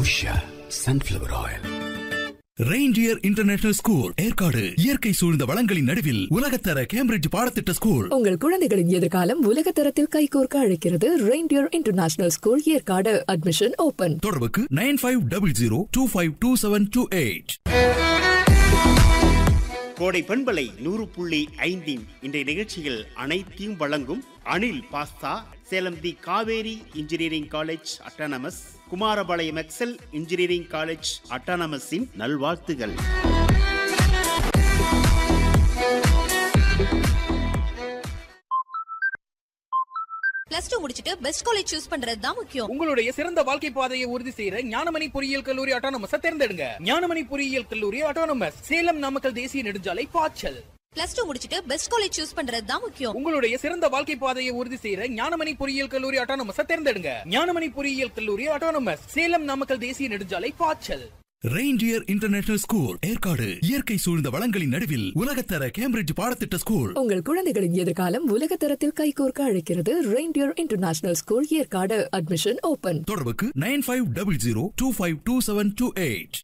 Usha sunflower oil Reindeer International School Yercaud இயற்கை சூழ்ந்த வளங்களின் நடுவில் உலகத்தர கேம்பிரிட்ஜ் பாடத்திட்ட ஸ்கூல் உங்கள் குழந்தைகளின் எதிர்காலம் உலக தரத்தில் கைகோர்க்க அழைக்கிறது Reindeer International School Yercaud admission open தொடர்புக்கு nine five double zero two five two seven two eight கோடை பண்பலை நூறு புள்ளி ஐந்தின் இன்றைய நிகழ்ச்சியில் அனைத்தையும் வழங்கும் Anil pasta Salem the Kaveri engineering college autonomous Kumarapalayam Excel engineering college அட்டானமஸின் நல்வாழ்த்துகள் பிளஸ் டூ முடிச்சிட்டு பெஸ்ட் காலேஜ் சூஸ் பண்றது தான் முக்கியம் உங்களுடைய சிறந்த வாழ்க்கை பாதையை உறுதி செய்யற ஞானமணி பொறியியல் கல்லூரி ஆட்டோனமஸ் தேர்ந்தெடுங்க ஞானமணி பொறியியல் கல்லூரி ஆட்டோனமஸ் சேலம் நாமக்கல் தேசிய நெடுஞ்சாலை பாய்ச்சல் பிளஸ் டூ முடிச்சிட்டு பெஸ்ட் காலேஜ் சூஸ் பண்றது தான் முக்கியம் உங்களுடைய சிறந்த வாழ்க்கை பாதையை உறுதி செய்யற ஞானமணி பொறியியல் கல்லூரி ஆட்டோனமஸ் தேர்ந்தெடுங்க ஞானமணி பொறியியல் கல்லூரி ஆட்டோனமஸ் சேலம் நாமக்கல் தேசிய நெடுஞ்சாலை பாய்ச்சல் ரெயின்டியர் இன்டர்நேஷனல் ஸ்கூல் ஏற்காடு இயற்கை சூழ்ந்த வளங்களின் நடுவில் உலகத்தர கேம்பிரிட்ஜ் பாடத்திட்ட ஸ்கூல் உங்கள் குழந்தைகளின் எதிர்காலம் உலக தரத்தில் கைகோர்க்க அழைக்கிறது Reindeer International School Yercaud admission open தொடர்புக்கு nine five double zero two five two seven two eight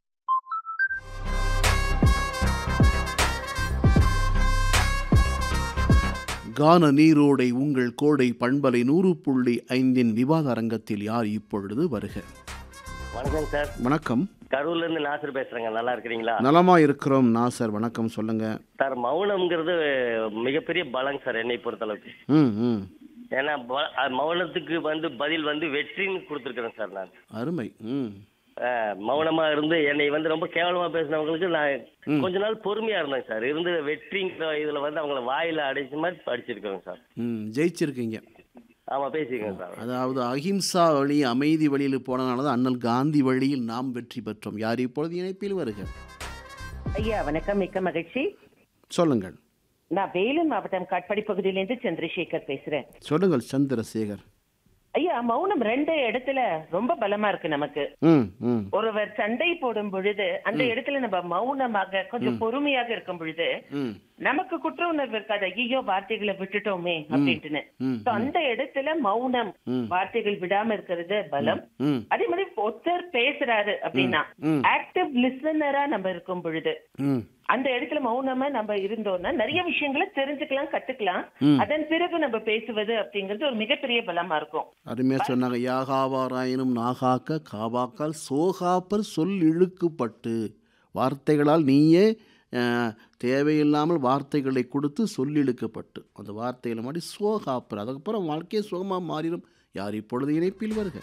கான நீரோடை உங்கள் கோடை பண்பலை நூறு புள்ளி ஐந்தின் விவாத அரங்கத்தில் யார் இப்பொழுது வருக வணக்கம் சார் வணக்கம் கரூர்ல இருந்து நாசர் பேசுறேங்க நல்லா இருக்கிறீங்களா நலமா இருக்கிறோம் நாசர் வணக்கம் சொல்லுங்க சார் மௌனம்ங்கிறது மிகப்பெரிய பலங்க சார் என்னை பொறுத்தளவுக்கு ம் ம் ஏன்னா ப- அஹ் மௌனத்துக்கு வந்து பதில் வந்து வெற்றின்னு கொடுத்துருக்குறேன் சார் நான் அருமை ம் அஹ் மௌனமா இருந்து என்னை வந்து ரொம்ப கேவலமா பேசினவங்களுக்கு நான் கொஞ்ச நாள் பொறுமையா இருந்தேன் சார் இருந்து வெற்றிங்கிற இதுல வந்து அவங்கள வாயில அடைச்ச மாதிரி படிச்சிருக்கேன் சார் ம் ஜெயிச்சிருக்கீங்க ஆமா பேசியிருக்கேன் சார் அதாவது அகிம்சா வழி அமைதி வழியில் போனனால தான் அண்ணல் காந்தி வழியில் நாம் வெற்றி பெற்றோம் யார் இப்பொழுது இணைப்பில் வருக ஐயா வணக்கம் மிக்க மகிழ்ச்சி சொல்லுங்கள் நான் வேலூர் மாவட்டம் காட்பாடி பகுதியிலேருந்து சந்திரசேகர் பேசுறேன் சொல்லுங்கள் சந்திரசேகர் ஐயா மௌனம் ரெண்டு இடத்துல ரொம்ப பலமா இருக்கு நமக்கு ம் ம் ஒருவர் சண்டை போடும் பொழுது அந்த இடத்துல நம்ம மௌனமாக கொஞ்சம் பொறுமையாக இருக்கும் பொழுது ம் நமக்கு குற்ற உணர்வு இருக்காது ஐயோ வார்த்தைகளை விட்டுட்டோமே அப்படின்ட்டுன்னு ம், So, அந்த இடத்துல மௌனம் வார்த்தைகள் விடாம இருக்கிறது பலம் ம் அதே மாதிரி ஒருத்தர் பேசுறாரு அப்படின்னா ம். ஆக்டிவ் லிசனரா நம்ம இருக்கும் பொழுது ம் அந்த இடத்துல மௌனமா நம்ம இருந்தோம்னா நிறைய விஷயங்களை தெரிஞ்சுக்கலாம் கத்துக்கலாம் அதன் பிறகு நம்ம பேசுவது அப்படிங்கிறது ஒரு மிகப்பெரிய பலமா இருக்கும் அருமையா சொன்னாங்க யாகாவாராயினும் நாகாக்க காவாக்கால் சோகாப்பர் சொல் இழுக்குப்பட்டு வார்த்தைகளால் நீயே அஹ், தேவையில்லாமல் வார்த்தைகளை கொடுத்து சொல்லிழுக்கப்பட்டு அந்த வார்த்தைகளை மாடி சோகாப்பர் அதுக்கப்புறம் வாழ்க்கையே சுகமாக மாறிடும் யார் இப்பொழுது இணைப்பில் வருக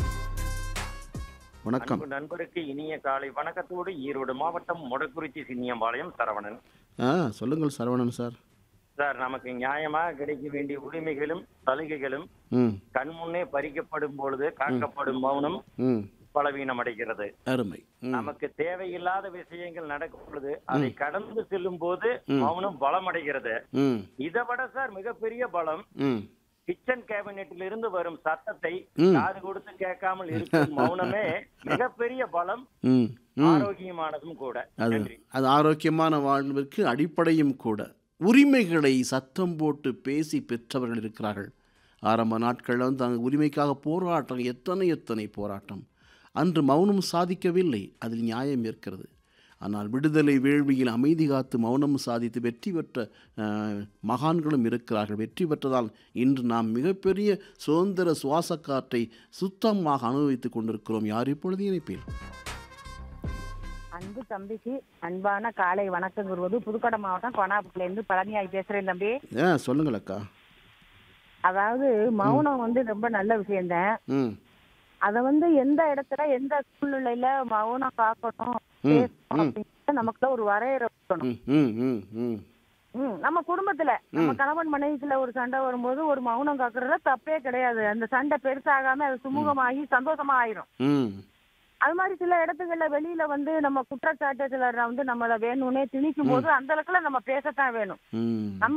வணக்கம் அன்பு நண்பருக்கு இனிய காலை வணக்கத்தோடு ஈரோடு மாவட்டம் மொடக்குறிச்சி சின்னியம்பாளையம் சரவணன் ஆ சொல்லுங்கள் சரவணன் சார் சார் நமக்கு நியாயமா கிடைக்க வேண்டிய உரிமைகளும் சலுகைகளும் ம் கண்முன்னே பறிக்கப்படும் பொழுது காக்கப்படும் மௌனம் ம் பலவீனம் அடைகிறது அருமை ம் நமக்கு தேவையில்லாத விஷயங்கள் நடக்கும் பொழுது அதை கடந்து செல்லும் போது மௌனம் பலம் அடைகிறது ம் இதை விட சார் மிகப்பெரிய பலம் ம் கிச்சன் கேபினெட்டில் இருந்து வரும் சத்தத்தை ம். காது கொடுத்து கேட்காமல் இருக்கும் மௌனமே மிகப்பெரிய பலம் ம் ம் ஆரோக்கியமானதும் கூட அது நன்றி அது ஆரோக்கியமான வாழ்விற்கு அடிப்படையும் கூட உரிமைகளை சத்தம் போட்டு பேசி பெற்றவர்கள் இருக்கிறார்கள் ஆரம்ப நாட்களில் வந்து அந்த உரிமைக்காக போராட்டம் எத்தனை எத்தனை போராட்டம் அன்று மௌனம் சாதிக்கவில்லை அதில் நியாயம் இருக்கிறது ஆனால் விடுதலை வேள்வியில் அமைதி காத்து மௌனம் சாதித்து வெற்றி பெற்ற அஹ், மகான்களும் இருக்கிறார்கள் வெற்றி பெற்றதால் இன்று நாம் மிகப்பெரிய சுதந்திர சுவாச காற்றை சுத்தமாக அனுபவித்துக் கொண்டிருக்கிறோம் யார் இப்பொழுது இணைப்பேன் அன்பு தம்பிக்கு அன்பான காலை வணக்கம் கூறுவது புதுக்கோட்டை மாவட்டம் கொனாபுரத்துல இருந்து பழனியாய் பேசுறேன் தம்பி ஆ சொல்லுங்கள் அக்கா அதாவது மௌனம் வந்து ரொம்ப நல்ல விஷயம்தான் ம் அத வந்து எந்த இடத்துல எந்த சூழ்நிலையில மௌனம் காக்கணும் ம், பேசணும் ம். அப்படிங்கிறது நமக்குள்ள ஒரு வரையறை இருக்கணும் ம் ம் ம் ம் ம், நம்ம குடும்பத்துல நம்ம கணவன் மனைவிக்குள்ள ஒரு சண்டை வரும்போது ஒரு மௌனம் காக்குறதுல தப்பே கிடையாது அந்த சண்டை பெருசாகாம அது சுமூகமாகி சந்தோஷமா ஆயிரும் ம் அது மாதிரி சில இடத்துகள்ல வெளியில வந்து நம்ம குற்றச்சாட்டு சிலர் வந்து நம்மள வேணும்னே திணிக்கும் போது அந்த அளவுக்குள்ள நம்ம பேசத்தான் வேணும் ம் நம்ம